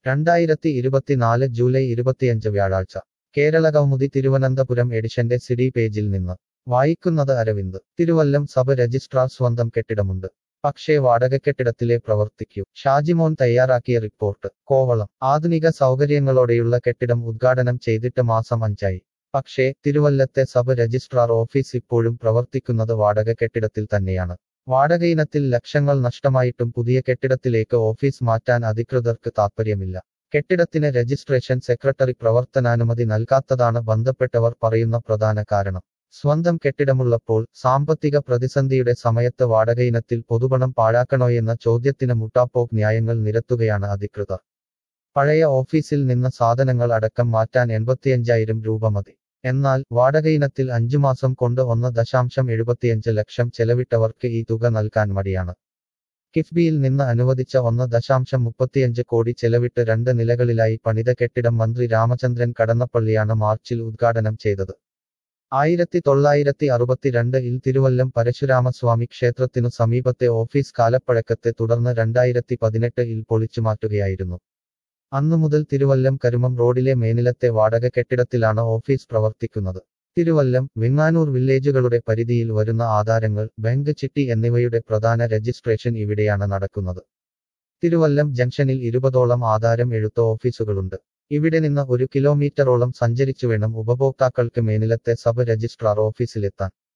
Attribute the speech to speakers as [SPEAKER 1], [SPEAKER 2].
[SPEAKER 1] രണ്ടായിരത്തി ഇരുപത്തിനാല് ജൂലൈ ഇരുപത്തിയഞ്ച് വ്യാഴാഴ്ച കേരള കൗമുദി തിരുവനന്തപുരം എഡിഷന്റെ സിഡി പേജിൽ നിന്ന് വായിക്കുന്നത് അരവിന്ദ് തിരുവല്ലം സബ് രജിസ്ട്രാർ സ്വന്തം കെട്ടിടമുണ്ട് പക്ഷേ വാടകക്കെട്ടിടത്തിലെ പ്രവർത്തിക്കൂ ഷാജിമോൻ തയ്യാറാക്കിയ റിപ്പോർട്ട് കോവളം ആധുനിക സൗകര്യങ്ങളോടെയുള്ള കെട്ടിടം ഉദ്ഘാടനം ചെയ്തിട്ട് മാസം അഞ്ചായി പക്ഷേ തിരുവല്ലത്തെ സബ് രജിസ്ട്രാർ ഓഫീസ് ഇപ്പോഴും പ്രവർത്തിക്കുന്നത് വാടക കെട്ടിടത്തിൽ തന്നെയാണ് വാടകയിനത്തിൽ ലക്ഷങ്ങൾ നഷ്ടമായിട്ടും പുതിയ കെട്ടിടത്തിലേക്ക് ഓഫീസ് മാറ്റാൻ അധികൃതർക്ക് താൽപ്പര്യമില്ല കെട്ടിടത്തിന് രജിസ്ട്രേഷൻ സെക്രട്ടറി പ്രവർത്തനാനുമതി നൽകാത്തതാണ് ബന്ധപ്പെട്ടവർ പറയുന്ന പ്രധാന കാരണം സ്വന്തം കെട്ടിടമുള്ളപ്പോൾ സാമ്പത്തിക പ്രതിസന്ധിയുടെ സമയത്ത് വാടകയിനത്തിൽ പൊതുപണം പാഴാക്കണോയെന്ന ചോദ്യത്തിന് മുട്ടാപ്പോക്ക് ന്യായങ്ങൾ നിരത്തുകയാണ് അധികൃതർ പഴയ ഓഫീസിൽ നിന്ന് സാധനങ്ങൾ അടക്കം മാറ്റാൻ എൺപത്തിയഞ്ചായിരം രൂപ മതി എന്നാൽ വാടകയിനത്തിൽ അഞ്ചു മാസം കൊണ്ട് ഒന്ന് ദശാംശം എഴുപത്തിയഞ്ച് ലക്ഷം ചെലവിട്ടവർക്ക് ഈ തുക നൽകാൻ മടിയാണ് കിഫ്ബിയിൽ നിന്ന് അനുവദിച്ച ഒന്ന് ദശാംശം മുപ്പത്തിയഞ്ച് കോടി ചെലവിട്ട് രണ്ട് നിലകളിലായി പണിത കെട്ടിടം മന്ത്രി രാമചന്ദ്രൻ കടന്നപ്പള്ളിയാണ് മാർച്ചിൽ ഉദ്ഘാടനം ചെയ്തത് ആയിരത്തി തൊള്ളായിരത്തി അറുപത്തിരണ്ടിൽ തിരുവല്ലം പരശുരാമസ്വാമി ക്ഷേത്രത്തിനു സമീപത്തെ ഓഫീസ് കാലപ്പഴക്കത്തെ തുടർന്ന് രണ്ടായിരത്തി പതിനെട്ടിൽ പൊളിച്ചുമാറ്റുകയായിരുന്നു അന്നു മുതൽ തിരുവല്ലം കരുമം റോഡിലെ മേനിലത്തെ വാടക കെട്ടിടത്തിലാണ് ഓഫീസ് പ്രവർത്തിക്കുന്നത് തിരുവല്ലം വെങ്ങാനൂർ വില്ലേജുകളുടെ പരിധിയിൽ വരുന്ന ആധാരങ്ങൾ ബാങ്ക് ചിട്ടി എന്നിവയുടെ പ്രധാന രജിസ്ട്രേഷൻ ഇവിടെയാണ് നടക്കുന്നത് തിരുവല്ലം ജംഗ്ഷനിൽ ഇരുപതോളം ആധാരം എഴുത്ത ഓഫീസുകളുണ്ട് ഇവിടെ നിന്ന് ഒരു കിലോമീറ്ററോളം സഞ്ചരിച്ചു വേണം ഉപഭോക്താക്കൾക്ക് മേനിലത്തെ സബ് രജിസ്ട്രാർ ഓഫീസിലെത്താൻ